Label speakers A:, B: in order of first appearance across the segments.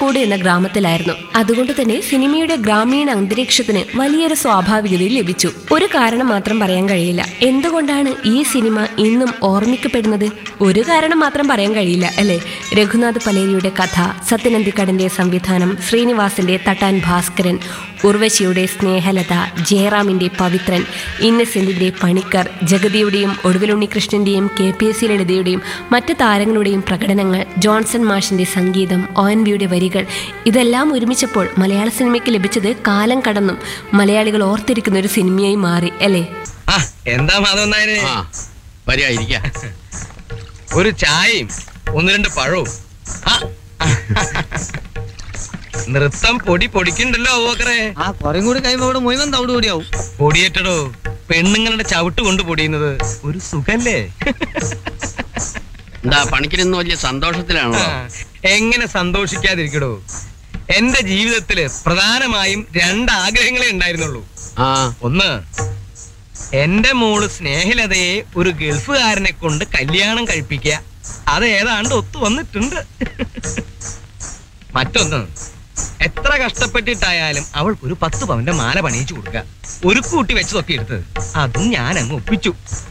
A: കോഴിക്കോട് എന്ന ഗ്രാമത്തിലായിരുന്നു അതുകൊണ്ട് തന്നെ സിനിമയുടെ ഗ്രാമീണ അന്തരീക്ഷത്തിന് വലിയൊരു സ്വാഭാവികതയും ലഭിച്ചു ഒരു കാരണം മാത്രം പറയാൻ കഴിയില്ല എന്തുകൊണ്ടാണ് ഈ സിനിമ ഇന്നും ഓർമ്മിക്കപ്പെടുന്നത് ഒരു കാരണം മാത്രം പറയാൻ കഴിയില്ല അല്ലേ രഘുനാഥ് പലേരിയുടെ കഥ സത്യനന്ദിക്കടന്റെ സംവിധാനം ശ്രീനിവാസിന്റെ തട്ടാൻ ഭാസ്കരൻ ഉർവശിയുടെ സ്നേഹലത ജയറാമിന്റെ പവിത്രൻ ഇന്നസെന്റിന്റെ പണിക്കർ ജഗതിയുടെയും ഒടുവിലുണ്ണികൃഷ്ണന്റെയും കെ പി എസ് സി ലളിതയുടെയും മറ്റ് താരങ്ങളുടെയും പ്രകടനങ്ങൾ ജോൺസൺ മാഷിന്റെ സംഗീതം ഒ എൻ വിയുടെ വരികൾ ഇതെല്ലാം ഒരുമിച്ചപ്പോൾ മലയാള സിനിമയ്ക്ക് ലഭിച്ചത് കാലം കടന്നും മലയാളികൾ ഓർത്തിരിക്കുന്ന ഒരു സിനിമയായി മാറി അല്ലേ
B: ആ എന്താ മാധവൻ നായരെ
C: ആ വരിക ഇരിക്ക
B: ഒരു ചായയും ഒന്ന് രണ്ട് പഴവും ആ, നൃത്തം പൊടി പൊടിക്കണ്ടല്ലോ അവക്കറേ
D: ആ കുറേ കൂടി കഴിയുമ്പോ ഇവിടെ മുഴുവൻ തവിട് കൂടിയാവും
B: പൊടിയേറ്റടോ പെണ്ണുങ്ങളുടെ ചവിട്ട് കൊണ്ട് പൊടിയുന്നത് ഒരു സുഖല്ലേ
C: എന്താ പണിക്കിരുന്ന് വലിയ സന്തോഷത്തിലാണോ
B: ആ, എങ്ങനെ സന്തോഷിക്കാതിരിക്കടോ എന്റെ ജീവിതത്തില് പ്രധാനമായും രണ്ട് ആഗ്രഹങ്ങളെ ഉണ്ടായിരുന്നുള്ളൂ
C: ആ
B: ഒന്ന് എന്റെ മോള് സ്നേഹലതയെ ഒരു ഗൾഫുകാരനെ കൊണ്ട് കല്യാണം കഴിപ്പിക്കുക അത് ഏതാണ്ട് ഒത്തു വന്നിട്ടുണ്ട് മറ്റൊന്ന് എത്ര കഷ്ടപ്പെട്ടിട്ടായാലും അവൾക്ക് ഒരു പത്ത് പവന്റെ മാല പണിയിച്ചു കൊടുക്കുക ഒരു കൂട്ടി വെച്ചതൊക്കെ എടുത്ത് അതും ഞാൻ അങ്ങ് ഒപ്പിച്ചു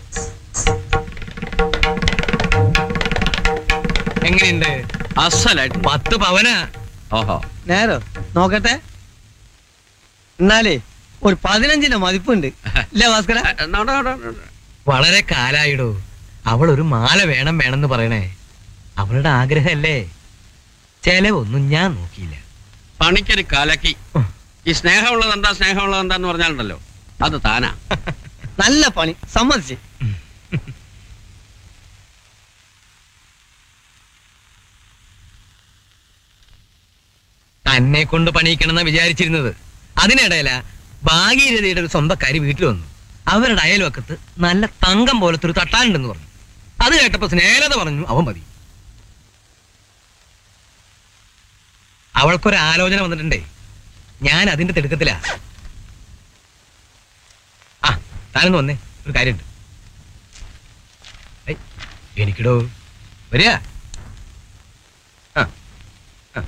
B: എങ്ങനെയുണ്ട്
C: അസലായിട്ട്
B: പത്ത് പവന
C: ഓഹോ
D: നേരോ നോക്കട്ടെ എന്നാലേ ഒരു പതിനഞ്ചിന്റെ മതിപ്പുണ്ട് ഇല്ലേ ഭാസ്കര
C: ആ, നോടെ, നോടെ, നോടെ.
B: വളരെ കാലായിടോ അവൾ ഒരു മാല വേണം വേണമെന്ന് പറയണേ അവളുടെ ആഗ്രഹമല്ലേ ചെലവൊന്നും ഞാൻ നോക്കിയില്ല
C: പണിക്കൊരു കലക്കി ഈ സ്നേഹമുള്ളത് എന്താ സ്നേഹമുള്ളത് എന്താന്ന് പറഞ്ഞാലുണ്ടല്ലോ അത് താനാ
D: നല്ല പണി സമ്മതിച്ച്
B: തന്നെ കൊണ്ട് പണിയിക്കണമെന്നാ വിചാരിച്ചിരുന്നത് അതിനിടയില ഭാഗീരഥയുടെ ഒരു സ്വന്തക്കാരി വീട്ടിൽ വന്നു അവരുടെ അയൽവക്കത്ത് നല്ല തങ്കം പോലത്തെ ഒരു തട്ടാനുണ്ടെന്ന് പറഞ്ഞു അത് കേട്ടപ്പോ സ്നേഹത പറഞ്ഞു അവൻ മതി അവൾക്കൊരു ആലോചന വന്നിട്ടുണ്ടേ ഞാൻ അതിന്റെ തിടുക്കത്തിലാ ആ താനൊന്ന് വന്നേ ഒരു കാര്യമുണ്ട് ഏയ്, എനിക്കിടോ വരിക ആ ആ.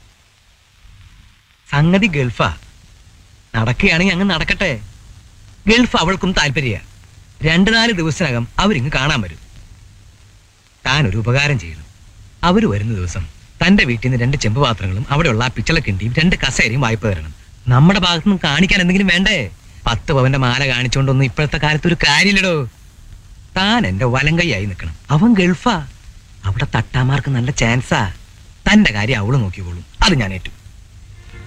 B: സംഗതി ഗൾഫാ നടക്കുകയാണെങ്കിൽ അങ്ങ് നടക്കട്ടെ ഗൾഫ് അവൾക്കും താല്പര്യ രണ്ടു നാല് ദിവസത്തിനകം അവരിങ്ങ് കാണാൻ വരും താൻ ഒരു ഉപകാരം ചെയ്യണം അവര് വരുന്ന ദിവസം തന്റെ വീട്ടിൽ നിന്ന് രണ്ട് ചെമ്പ് പാത്രങ്ങളും അവിടെയുള്ള ആ പിച്ചളക്കിണ്ടിയും രണ്ട് കസേരയും വായ്പ തരണം നമ്മുടെ ഭാഗത്തു നിന്ന് കാണിക്കാൻ എന്തെങ്കിലും വേണ്ടേ പത്ത് പവന്റെ മാല കാണിച്ചുകൊണ്ടൊന്നും ഇപ്പോഴത്തെ കാലത്ത് ഒരു കാര്യമില്ലടോ താൻ എന്റെ വലങ്കൈയായി നിൽക്കണം അവൻ ഗൾഫാ അവിടെ തട്ടാമാർക്ക് നല്ല ചാൻസാ തന്റെ കാര്യം അവള് നോക്കിക്കോളും അത് ഞാൻ ഏറ്റു